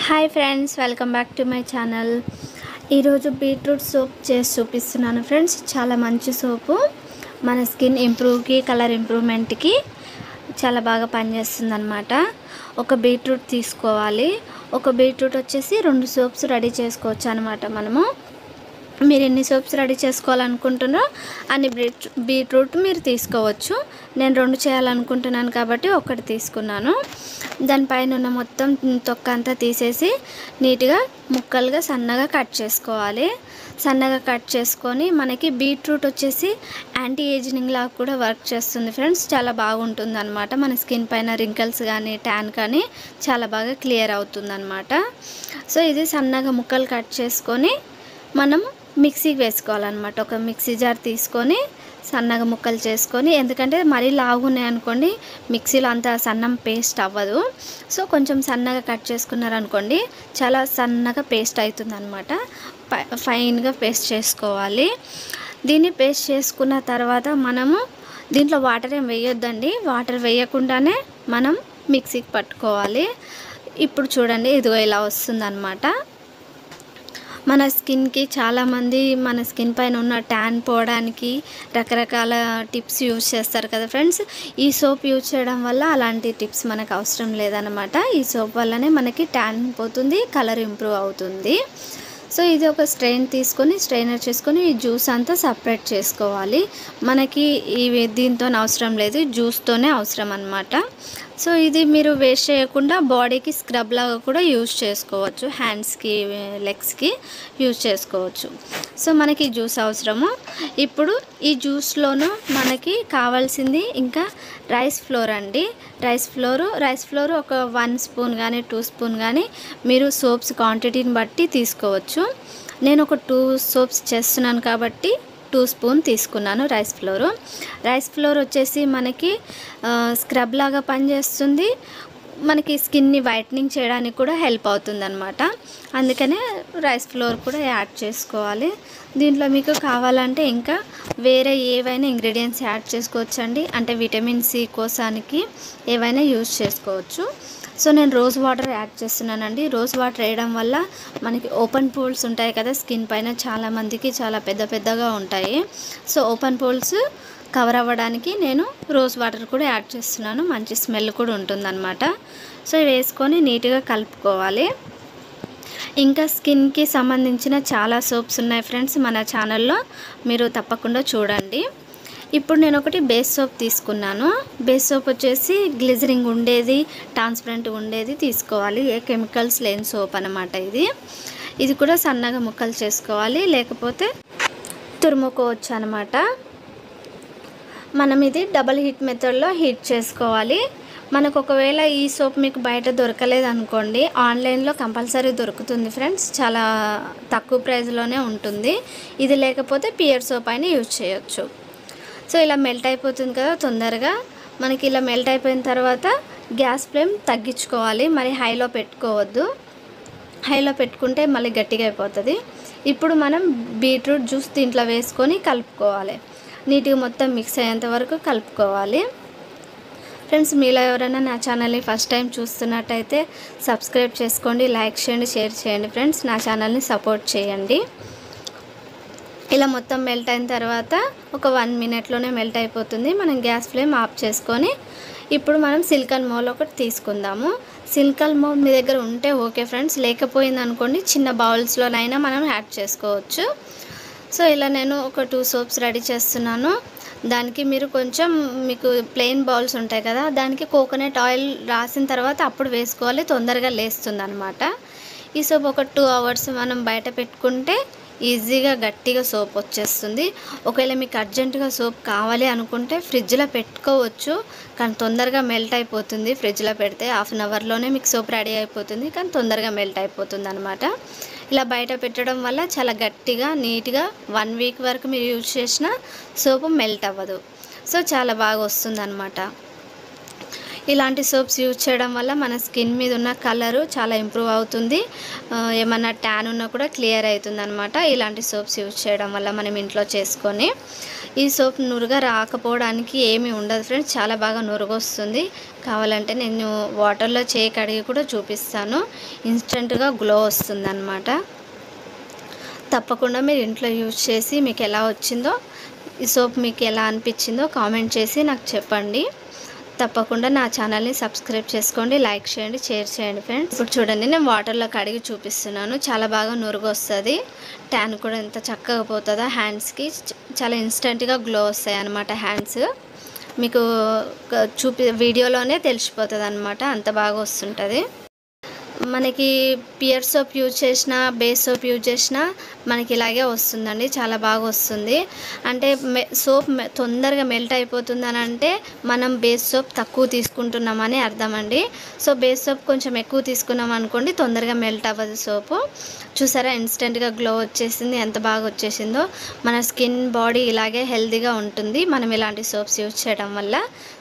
hi friends welcome back to my channel ఈరోజు beetroot soap చేసి చూపిస్తున్నాను ఫ్రెండ్స్ చాలా మంచి సోపు మన స్కిన్ ఇంప్రూవ్కి కలర్ ఇంప్రూవ్మెంట్కి చాలా బాగా పనిచేస్తుంది అనమాట ఒక బీట్రూట్ తీసుకోవాలి ఒక బీట్రూట్ వచ్చేసి రెండు సోప్స్ రెడీ చేసుకోవచ్చు అనమాట మనము మీరు ఎన్ని సోప్స్ రెడీ చేసుకోవాలనుకుంటున్నారో అన్ని బీట్ బీట్రూట్ మీరు తీసుకోవచ్చు నేను రెండు చేయాలనుకుంటున్నాను కాబట్టి ఒకటి తీసుకున్నాను దానిపైన ఉన్న మొత్తం తొక్క అంతా తీసేసి నీట్గా ముక్కలుగా సన్నగా కట్ చేసుకోవాలి సన్నగా కట్ చేసుకొని మనకి బీట్రూట్ వచ్చేసి యాంటీ ఏజింగ్ లాగా కూడా వర్క్ చేస్తుంది ఫ్రెండ్స్ చాలా బాగుంటుంది అనమాట మన స్కిన్ పైన రింకల్స్ కానీ ట్యాన్ కానీ చాలా బాగా క్లియర్ అవుతుంది అనమాట సో ఇది సన్నగా ముక్కలు కట్ చేసుకొని మనం మిక్సీకి వేసుకోవాలన్నమాట ఒక మిక్సీ జార్ తీసుకొని సన్నగా ముక్కలు చేసుకొని ఎందుకంటే మరీ లాగున్నాయి అనుకోండి మిక్సీలో అంత సన్నం పేస్ట్ అవ్వదు సో కొంచెం సన్నగా కట్ చేసుకున్నారనుకోండి చాలా సన్నగా పేస్ట్ అవుతుంది అనమాట ఫైన్గా పేస్ట్ చేసుకోవాలి దీన్ని పేస్ట్ చేసుకున్న తర్వాత మనము దీంట్లో వాటర్ ఏం వేయొద్దండి వాటర్ వేయకుండానే మనం మిక్సీకి పట్టుకోవాలి ఇప్పుడు చూడండి ఇదిగో ఇలా వస్తుందన్నమాట మన స్కిన్కి చాలామంది మన స్కిన్ పైన ఉన్న ట్యాన్ పోవడానికి రకరకాల టిప్స్ యూజ్ చేస్తారు కదా ఫ్రెండ్స్ ఈ సోప్ యూజ్ చేయడం వల్ల అలాంటి టిప్స్ మనకు అవసరం లేదనమాట ఈ సోప్ వల్లనే మనకి ట్యాన్ పోతుంది కలర్ ఇంప్రూవ్ అవుతుంది సో ఇది ఒక స్ట్రెయిన్ తీసుకొని స్ట్రైనర్ చేసుకొని ఈ జ్యూస్ అంతా సపరేట్ చేసుకోవాలి మనకి ఇవి దీంతో అవసరం లేదు జ్యూస్తోనే అవసరం అనమాట సో ఇది మీరు వేస్ట్ చేయకుండా బాడీకి స్క్రబ్ లాగా కూడా యూజ్ చేసుకోవచ్చు హ్యాండ్స్కి లెగ్స్కి యూజ్ చేసుకోవచ్చు సో మనకి జ్యూస్ అవసరము ఇప్పుడు ఈ జ్యూస్లోనూ మనకి కావాల్సింది ఇంకా రైస్ ఫ్లోర్ అండి రైస్ ఫ్లోర్ రైస్ ఫ్లోర్ ఒక వన్ స్పూన్ కానీ టూ స్పూన్ కానీ మీరు సోప్స్ క్వాంటిటీని బట్టి తీసుకోవచ్చు నేను ఒక టూ సోప్స్ చేస్తున్నాను కాబట్టి టూ స్పూన్ తీసుకున్నాను రైస్ ఫ్లోర్ రైస్ ఫ్లోర్ వచ్చేసి మనకి స్క్రబ్ లాగా పనిచేస్తుంది మనకి స్కిన్ని వైట్నింగ్ చేయడానికి కూడా హెల్ప్ అవుతుంది అనమాట అందుకనే రైస్ ఫ్లోర్ కూడా యాడ్ చేసుకోవాలి దీంట్లో మీకు కావాలంటే ఇంకా వేరే ఏవైనా ఇంగ్రీడియంట్స్ యాడ్ చేసుకోవచ్చు అండి అంటే విటమిన్ సి కోసానికి ఏవైనా యూజ్ చేసుకోవచ్చు సో నేను రోజ్ వాటర్ యాడ్ చేస్తున్నానండి రోజ్ వాటర్ వేయడం వల్ల మనకి ఓపెన్ పోల్స్ ఉంటాయి కదా స్కిన్ పైన చాలామందికి చాలా పెద్ద పెద్దగా ఉంటాయి సో ఓపెన్ పోల్స్ కవర్ అవ్వడానికి నేను రోజ్ వాటర్ కూడా యాడ్ చేస్తున్నాను మంచి స్మెల్ కూడా ఉంటుందన్నమాట సో వేసుకొని నీట్గా కలుపుకోవాలి ఇంకా స్కిన్కి సంబంధించిన చాలా సోప్స్ ఉన్నాయి ఫ్రెండ్స్ మన ఛానల్లో మీరు తప్పకుండా చూడండి ఇప్పుడు నేను ఒకటి బేస్ సోప్ తీసుకున్నాను బేస్ సోప్ వచ్చేసి గ్లిజరింగ్ ఉండేది ట్రాన్స్పరెంట్ ఉండేది తీసుకోవాలి ఏ కెమికల్స్ లేని సోప్ అనమాట ఇది ఇది కూడా సన్నగా ముక్కలు చేసుకోవాలి లేకపోతే తురుముకోవచ్చు అనమాట మనం ఇది డబల్ హీట్ మెథడ్లో హీట్ చేసుకోవాలి మనకు ఒకవేళ ఈ సోప్ మీకు బయట దొరకలేదు అనుకోండి ఆన్లైన్లో కంపల్సరీ దొరుకుతుంది ఫ్రెండ్స్ చాలా తక్కువ ప్రైస్లోనే ఉంటుంది ఇది లేకపోతే పియర్ సోప్ అయినా యూజ్ చేయొచ్చు సో ఇలా మెల్ట్ అయిపోతుంది కదా తొందరగా మనకి ఇలా మెల్ట్ అయిపోయిన తర్వాత గ్యాస్ ఫ్లేమ్ తగ్గించుకోవాలి మరి హైలో పెట్టుకోవద్దు హైలో పెట్టుకుంటే మళ్ళీ గట్టిగా అయిపోతుంది ఇప్పుడు మనం బీట్రూట్ జ్యూస్ దీంట్లో వేసుకొని కలుపుకోవాలి నీట్గా మొత్తం మిక్స్ అయ్యేంత వరకు కలుపుకోవాలి ఫ్రెండ్స్ మీలో ఎవరైనా నా ఛానల్ని ఫస్ట్ టైం చూస్తున్నట్టయితే సబ్స్క్రైబ్ చేసుకోండి లైక్ చేయండి షేర్ చేయండి ఫ్రెండ్స్ నా ఛానల్ని సపోర్ట్ చేయండి ఇలా మొత్తం మెల్ట్ అయిన తర్వాత ఒక వన్ మినిట్లోనే మెల్ట్ అయిపోతుంది మనం గ్యాస్ ఫ్లేమ్ ఆఫ్ చేసుకొని ఇప్పుడు మనం సిల్కన్ మోల్ ఒకటి తీసుకుందాము సిల్కన్ మోల్ మీ దగ్గర ఉంటే ఓకే ఫ్రెండ్స్ లేకపోయింది అనుకోండి చిన్న బౌల్స్లోనైనా మనం యాడ్ చేసుకోవచ్చు సో ఇలా నేను ఒక టూ సోప్స్ రెడీ చేస్తున్నాను దానికి మీరు కొంచెం మీకు ప్లెయిన్ బౌల్స్ ఉంటాయి కదా దానికి కోకోనట్ ఆయిల్ రాసిన తర్వాత అప్పుడు వేసుకోవాలి తొందరగా లేస్తుంది అనమాట ఈ సోప్ ఒక టూ అవర్స్ మనం బయట పెట్టుకుంటే ఈజీగా గట్టిగా సోప్ వచ్చేస్తుంది ఒకవేళ మీకు అర్జెంటుగా సోప్ కావాలి అనుకుంటే ఫ్రిడ్జ్లో పెట్టుకోవచ్చు కానీ తొందరగా మెల్ట్ అయిపోతుంది ఫ్రిడ్జ్లో పెడితే హాఫ్ అన్ అవర్లోనే మీకు సోప్ రెడీ అయిపోతుంది కానీ తొందరగా మెల్ట్ అయిపోతుంది అనమాట ఇలా బయట పెట్టడం వల్ల చాలా గట్టిగా నీట్గా వన్ వీక్ వరకు మీరు యూజ్ చేసిన సోపు మెల్ట్ అవ్వదు సో చాలా బాగా వస్తుంది అనమాట ఇలాంటి సోప్స్ యూజ్ చేయడం వల్ల మన స్కిన్ మీద ఉన్న కలరు చాలా ఇంప్రూవ్ అవుతుంది ఏమన్నా ట్యాన్ ఉన్నా కూడా క్లియర్ అవుతుంది అనమాట ఇలాంటి సోప్స్ యూజ్ చేయడం వల్ల మనం ఇంట్లో చేసుకొని ఈ సోప్ నురుగా రాకపోవడానికి ఏమీ ఉండదు ఫ్రెండ్స్ చాలా బాగా నురుగు వస్తుంది కావాలంటే నేను వాటర్లో చేయి కడిగి కూడా చూపిస్తాను ఇన్స్టెంట్గా గ్లో వస్తుంది అనమాట తప్పకుండా మీరు ఇంట్లో యూజ్ చేసి మీకు ఎలా వచ్చిందో ఈ సోప్ మీకు ఎలా అనిపించిందో కామెంట్ చేసి నాకు చెప్పండి తప్పకుండా నా ఛానల్ని సబ్స్క్రైబ్ చేసుకోండి లైక్ చేయండి షేర్ చేయండి ఫ్రెండ్స్ ఇప్పుడు చూడండి నేను వాటర్లో కడిగి చూపిస్తున్నాను చాలా బాగా నురుగు వస్తుంది ట్యాన్ కూడా ఎంత చక్కగా పోతుందో హ్యాండ్స్కి చ- చాలా ఇన్స్టెంట్గా గ్లో వస్తాయి అన్నమాట హ్యాండ్స్ మీకు ఒక చూపి వీడియోలోనే తెలిసిపోతుంది అనమాట అంత బాగా వస్తుంటుంది మనకి పియర్ సోప్ యూజ్ చేసిన బేస్ సోప్ యూజ్ చేసిన మనకి ఇలాగే వస్తుందండి చాలా బాగా వస్తుంది అంటే మె సోప్ మె- తొందరగా మెల్ట్ అయిపోతుంది అని అంటే మనం బేస్ సోప్ తక్కువ తీసుకుంటున్నామని అర్థం అండి సో బేస్ సోప్ కొంచెం ఎక్కువ తీసుకున్నాం అనుకోండి తొందరగా మెల్ట్ అవ్వదు సోపు చూసారా ఇన్స్టెంట్గా గ్లో వచ్చేసింది ఎంత బాగా వచ్చేసిందో మన స్కిన్ బాడీ ఇలాగే హెల్తీగా ఉంటుంది మనం ఇలాంటి సోప్స్ యూజ్ చేయడం వల్ల